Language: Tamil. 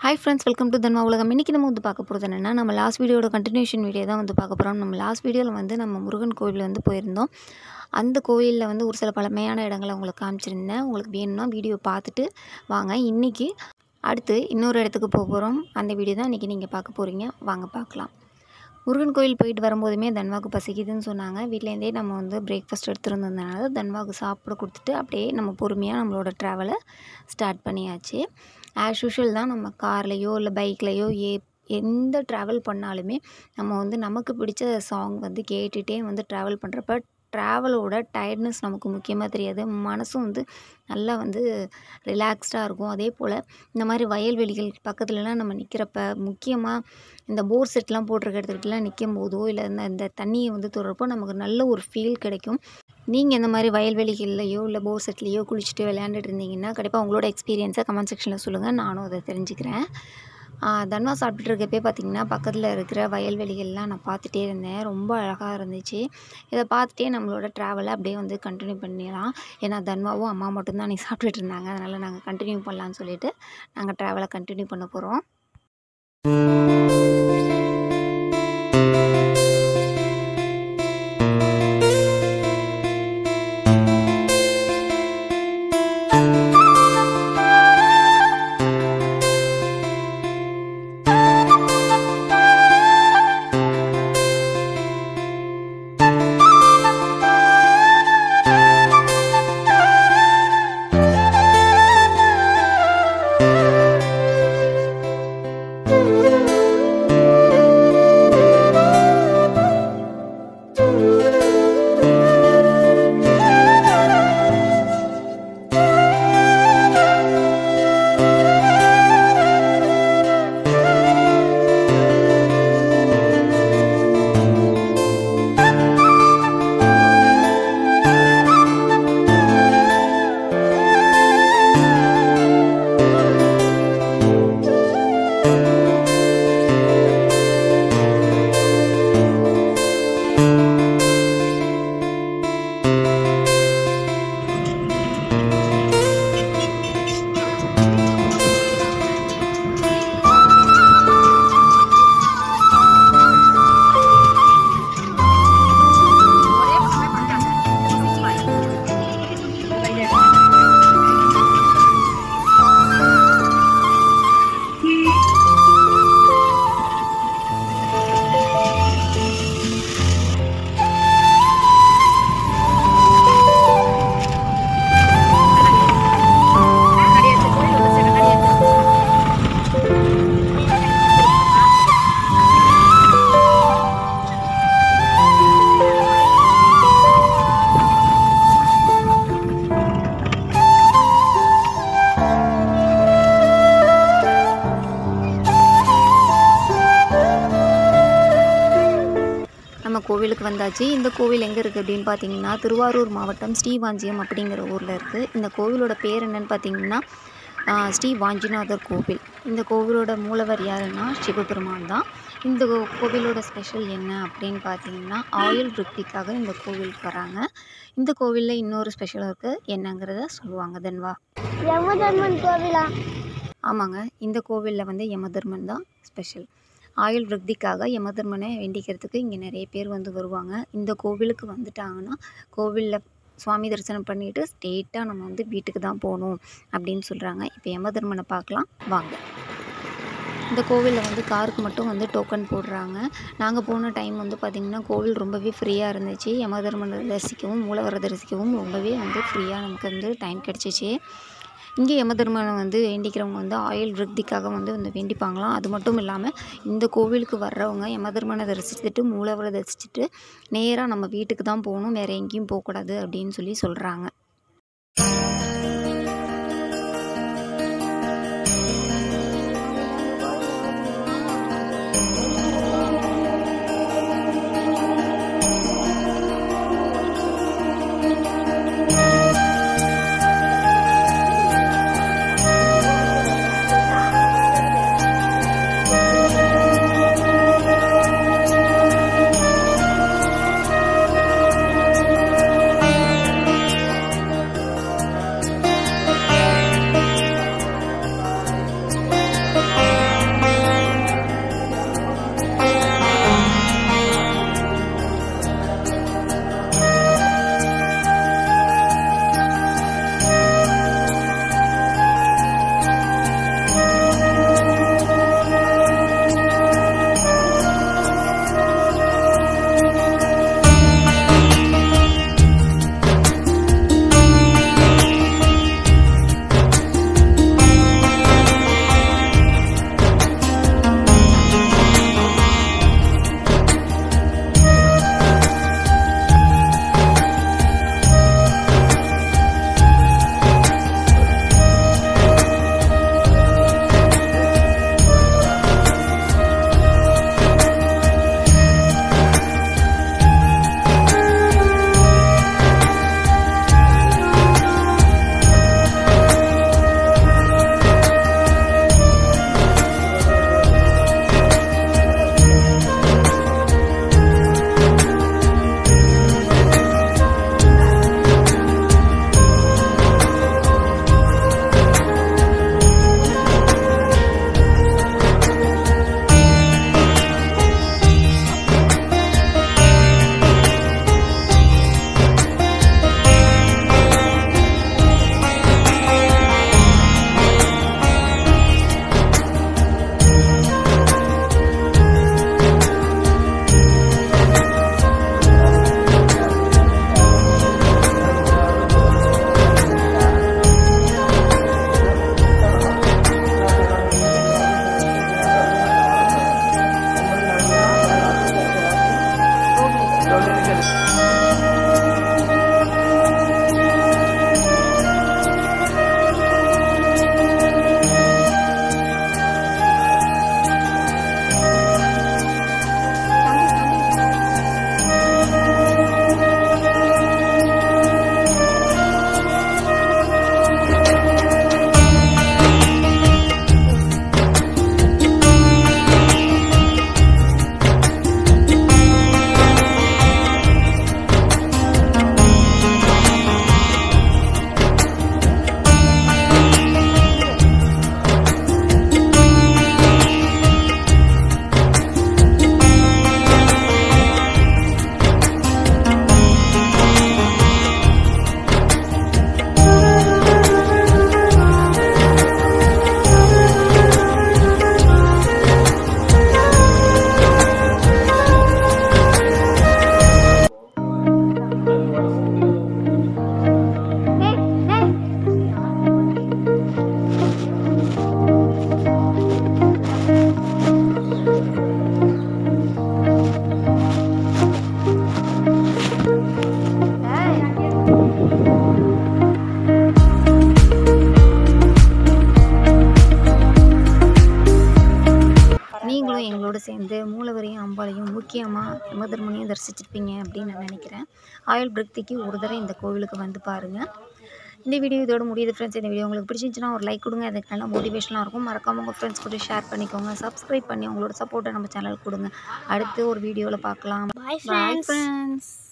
ஹாய் ஃப்ரெண்ட்ஸ் வெல்கம் டு தன்மா உலகம் இன்றைக்கி நம்ம வந்து பார்க்க போகிறது என்னென்னா நம்ம லாஸ்ட் வீடியோட கண்டினியூஷன் வீடியோ தான் வந்து பார்க்க போகிறோம் நம்ம லாஸ்ட் வீடியோவில் வந்து நம்ம முருகன் கோவில் வந்து போயிருந்தோம் அந்த கோவிலில் வந்து ஒரு சில பழமையான இடங்களை உங்களுக்கு காமிச்சிருந்தேன் உங்களுக்கு வேணும்னா வீடியோ பார்த்துட்டு வாங்க இன்றைக்கி அடுத்து இன்னொரு இடத்துக்கு போக போகிறோம் அந்த வீடியோ தான் இன்றைக்கி நீங்கள் பார்க்க போகிறீங்க வாங்க பார்க்கலாம் முருகன் கோயில் போயிட்டு வரும்போதுமே தன்வாக்கு பசிக்குதுன்னு சொன்னாங்க வீட்டிலேருந்தே நம்ம வந்து பிரேக்ஃபாஸ்ட் எடுத்துருந்ததுனால தன்வாக்கு சாப்பிட கொடுத்துட்டு அப்படியே நம்ம பொறுமையாக நம்மளோட ட்ராவலை ஸ்டார்ட் பண்ணியாச்சு ஆஸ் யூஷுவல் தான் நம்ம கார்லேயோ இல்லை பைக்லேயோ ஏ எந்த ட்ராவல் பண்ணாலுமே நம்ம வந்து நமக்கு பிடிச்ச சாங் வந்து கேட்டுகிட்டே வந்து ட்ராவல் பண்ணுறப்ப ட்ராவலோட டயர்ட்னஸ் நமக்கு முக்கியமாக தெரியாது மனசும் வந்து நல்லா வந்து ரிலாக்ஸ்டாக இருக்கும் அதே போல் இந்த மாதிரி வயல்வெளிகள் பக்கத்துலலாம் நம்ம நிற்கிறப்ப முக்கியமாக இந்த போர் செட்லாம் போட்டிருக்க இடத்துக்கிட்டலாம் நிற்கும் போதோ இல்லை இந்த இந்த தண்ணியை வந்து தொடுறப்போ நமக்கு நல்ல ஒரு ஃபீல் கிடைக்கும் நீங்கள் இந்த மாதிரி வயல்வெளிகள்லையோ இல்லை போர் செட்லேயோ குளிச்சுட்டு விளையாண்டுட்டு இருந்தீங்கன்னா கண்டிப்பாக உங்களோட எக்ஸ்பீரியன்ஸை கமெண்ட் செக்ஷனில் சொல்லுங்கள் நானும் அதை தெரிஞ்சுக்கிறேன் தன்வா சாப்பிட்டுட்டு இருக்கப்பே பார்த்திங்கன்னா பக்கத்தில் இருக்கிற வயல்வெளிகள்லாம் நான் பார்த்துட்டே இருந்தேன் ரொம்ப அழகாக இருந்துச்சு இதை பார்த்துட்டே நம்மளோட ட்ராவலை அப்படியே வந்து கண்டினியூ பண்ணிடலாம் ஏன்னா தன்வாவும் அம்மா மட்டும்தான் அன்றைக்கி சாப்பிட்டுட்டு இருந்தாங்க அதனால் நாங்கள் கண்டினியூ பண்ணலான்னு சொல்லிட்டு நாங்கள் ட்ராவலை கண்டினியூ பண்ண போகிறோம் நம்ம கோவிலுக்கு வந்தாச்சு இந்த கோவில் எங்கே இருக்குது அப்படின்னு பார்த்தீங்கன்னா திருவாரூர் மாவட்டம் ஸ்ரீவாஞ்சியம் அப்படிங்கிற ஊரில் இருக்குது இந்த கோவிலோட பேர் என்னன்னு பார்த்தீங்கன்னா ஸ்ரீ வாஞ்சிநாதர் கோவில் இந்த கோவிலோட மூலவர் யாருன்னா சிவபெருமான் தான் இந்த கோவிலோட ஸ்பெஷல் என்ன அப்படின்னு பார்த்தீங்கன்னா ஆயுள் விருத்திக்காக இந்த கோவிலுக்கு வராங்க இந்த கோவிலில் இன்னொரு ஸ்பெஷல் இருக்குது என்னங்கிறத சொல்லுவாங்க தன்வா யமதர்மன் கோவிலா ஆமாங்க இந்த கோவிலில் வந்து யமதர்மன் தான் ஸ்பெஷல் ஆயுள் விருத்திக்காக யமதர்மனை வேண்டிக்கிறதுக்கு இங்கே நிறைய பேர் வந்து வருவாங்க இந்த கோவிலுக்கு வந்துட்டாங்கன்னா கோவிலில் சுவாமி தரிசனம் பண்ணிவிட்டு ஸ்ட்ரெயிட்டாக நம்ம வந்து வீட்டுக்கு தான் போகணும் அப்படின்னு சொல்கிறாங்க இப்போ யமதர்மனை பார்க்கலாம் வாங்க இந்த கோவிலில் வந்து காருக்கு மட்டும் வந்து டோக்கன் போடுறாங்க நாங்கள் போன டைம் வந்து பார்த்திங்கன்னா கோவில் ரொம்பவே ஃப்ரீயாக இருந்துச்சு யமதர்மனை தரிசிக்கவும் மூலவரை தரிசிக்கவும் ரொம்பவே வந்து ஃப்ரீயாக நமக்கு வந்து டைம் கிடச்சிச்சு இங்கே யமதர்மனை வந்து வேண்டிக்கிறவங்க வந்து ஆயுள் விருத்திக்காக வந்து வந்து வேண்டிப்பாங்களாம் அது மட்டும் இல்லாமல் இந்த கோவிலுக்கு வர்றவங்க யமதர்மனை தரிசிச்சுட்டு மூலவரை தரிசிச்சுட்டு நேராக நம்ம வீட்டுக்கு தான் போகணும் வேறு எங்கேயும் போகக்கூடாது அப்படின்னு சொல்லி சொல்கிறாங்க அதோடு சேர்ந்து மூலவரையும் அம்பாளையும் முக்கியமாக யமதர்மனையும் தரிசிச்சிருப்பீங்க அப்படின்னு நான் நினைக்கிறேன் ஆயுள் பிரக்திக்கு ஒரு தடவை இந்த கோவிலுக்கு வந்து பாருங்கள் இந்த வீடியோ இதோட முடியுது ஃப்ரெண்ட்ஸ் இந்த வீடியோ உங்களுக்கு பிடிச்சிருந்துச்சுன்னா ஒரு லைக் கொடுங்க அதுக்கு நல்லா மோட்டிவேஷனாக இருக்கும் மறக்காம உங்கள் ஃப்ரெண்ட்ஸ் கூட ஷேர் பண்ணிக்கோங்க சப்ஸ்கிரைப் பண்ணி உங்களோட சப்போர்ட்டை நம்ம சேனலுக்கு கொடுங்க அடுத்து ஒரு வீடியோவில் பார்க்கலாம் பாய் பாய் ஃப்ரெண்ட்ஸ்